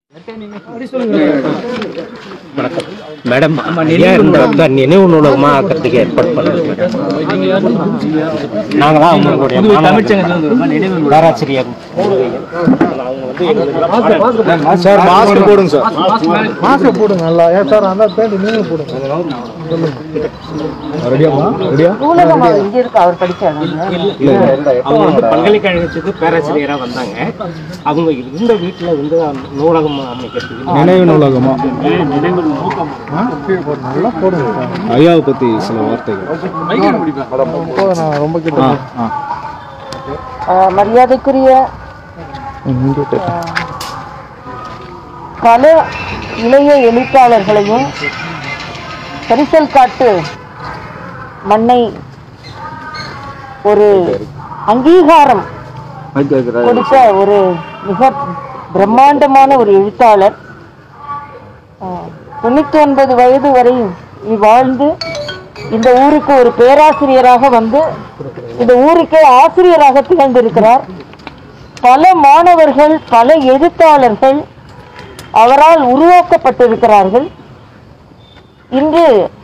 வணக்கம் மேடம் ஐயா இருந்தவங்க நினைவு நூலகமா ஆக்கிறதுக்கு ஏற்பாடு பண்ணுறது மேடம் நாங்களா அவங்களுடைய மாணவர்கள், பேராசிரியர் சார் மாஸ்க் போடுங்க சார் மாஸ்க் போடுங்க நல்லா ஏன் சார் அந்த பேண்ட் நீங்க போடுங்க ரெடியாமா ரெடியா நூலகம் அவர் இங்க இருக்கு அவர் படிச்சாங்க அவங்க வந்து பல்கலைக்கழகத்துக்கு பேராசிரியரா வந்தாங்க அவங்க இருந்த வீட்டுல வந்து நூலகம் அமைக்கிறதுக்கு நினைவு நூலகமா நல்லா போடுங்க சார். ஐயாவை பத்தி சில வார்த்தைகள் போதும், நான் ரொம்ப கிட்ட ஆ ஆ ஆஹ் மரியாதைக்குரிய பல இளைய எழுத்தாளர்களையும் பரிசல் காட்டு மண்ணை ஒரு அங்கீகாரம் கொடுத்த ஒரு மிக பிரம்மாண்டமான ஒரு எழுத்தாளர் ஆஹ் தொண்ணூத்தி ஒன்பது வயது வரை வாழ்ந்து இந்த ஊருக்கு ஒரு பேராசிரியராக வந்து இந்த ஊருக்கே ஆசிரியராக திகழ்ந்திருக்கிறார் பல மாணவர்கள் பல எழுத்தாளர்கள் அவரால் உருவாக்கப்பட்டிருக்கிறார்கள் இன்று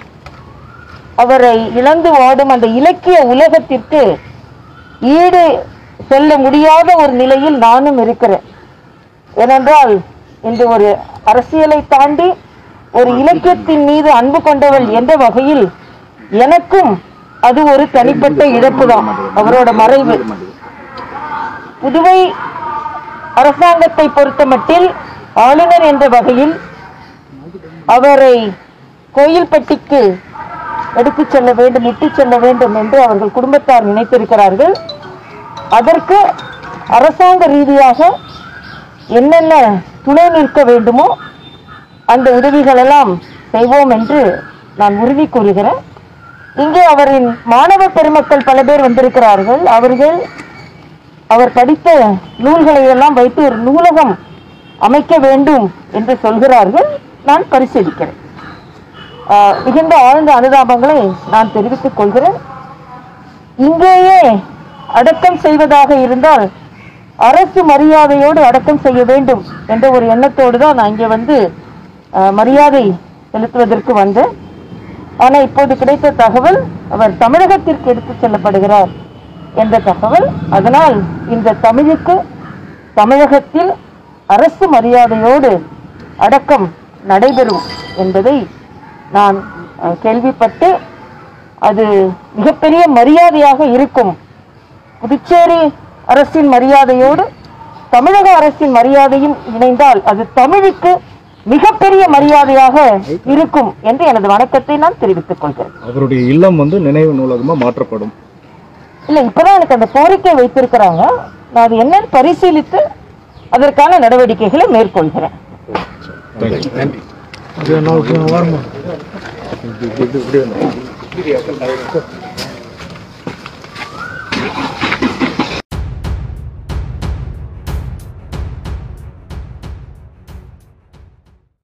அவரை இழந்து வாடும் அந்த இலக்கிய உலகத்திற்கு ஈடு செல்ல முடியாத ஒரு நிலையில் நானும் இருக்கிறேன் ஏனென்றால் இன்று ஒரு அரசியலை தாண்டி ஒரு இலக்கியத்தின் மீது அன்பு கொண்டவள் என்ற வகையில் எனக்கும் அது ஒரு தனிப்பட்ட இழப்பு தான் அவரோட மறைவு புதுவை அரசாங்கத்தை பொறுத்தமட்டில் ஆளுநர் என்ற வகையில் அவரை கோயில்பட்டிக்கு எடுத்துச் செல்ல வேண்டும் இட்டுச் செல்ல வேண்டும் என்று அவர்கள் குடும்பத்தார் நினைத்திருக்கிறார்கள் அதற்கு அரசாங்க ரீதியாக என்னென்ன துணை நிற்க வேண்டுமோ அந்த உதவிகள் எல்லாம் செய்வோம் என்று நான் உறுதி கூறுகிறேன் இங்கே அவரின் மாணவ பெருமக்கள் பல பேர் வந்திருக்கிறார்கள் அவர்கள் அவர் படித்த நூல்களை எல்லாம் வைத்து ஒரு நூலகம் அமைக்க வேண்டும் என்று சொல்கிறார்கள் நான் பரிசீலிக்கிறேன் ஆஹ் மிகுந்த ஆழ்ந்த அனுதாபங்களை நான் தெரிவித்துக் கொள்கிறேன் இங்கேயே அடக்கம் செய்வதாக இருந்தால் அரசு மரியாதையோடு அடக்கம் செய்ய வேண்டும் என்ற ஒரு எண்ணத்தோடு தான் நான் இங்கே வந்து ஆஹ், மரியாதை செலுத்துவதற்கு வந்தேன் ஆனால் இப்போது கிடைத்த தகவல் அவர் தமிழகத்திற்கு எடுத்துச் செல்லப்படுகிறார் என்ற தகவல் அதனால் இந்த தமிழுக்கு தமிழகத்தில் அரசு மரியாதையோடு அடக்கம் நடைபெறும் என்பதை நான் அஹ், கேள்விப்பட்டு அது மிகப்பெரிய மரியாதையாக இருக்கும் புதுச்சேரி அரசின் மரியாதையோடு தமிழக அரசின் மரியாதையும் இணைந்தால் அது தமிழுக்கு மிகப்பெரிய மரியாதையாக இருக்கும் என்று எனது வணக்கத்தை நான் தெரிவித்துக் கொள்கிறேன் அவருடைய இல்லம் வந்து நினைவு நூலகமா மாற்றப்படும் இல்ல இப்பதான் எனக்கு அந்த கோரிக்கை வைத்திருக்கிறாங்க நான் அது என்னன்னு பரிசீலித்து அதற்கான நடவடிக்கைகளை மேற்கொள்கிறேன் தேங்க்யூ இது நான் இப்ப வரணும் இப்படி இப்படி இப்படி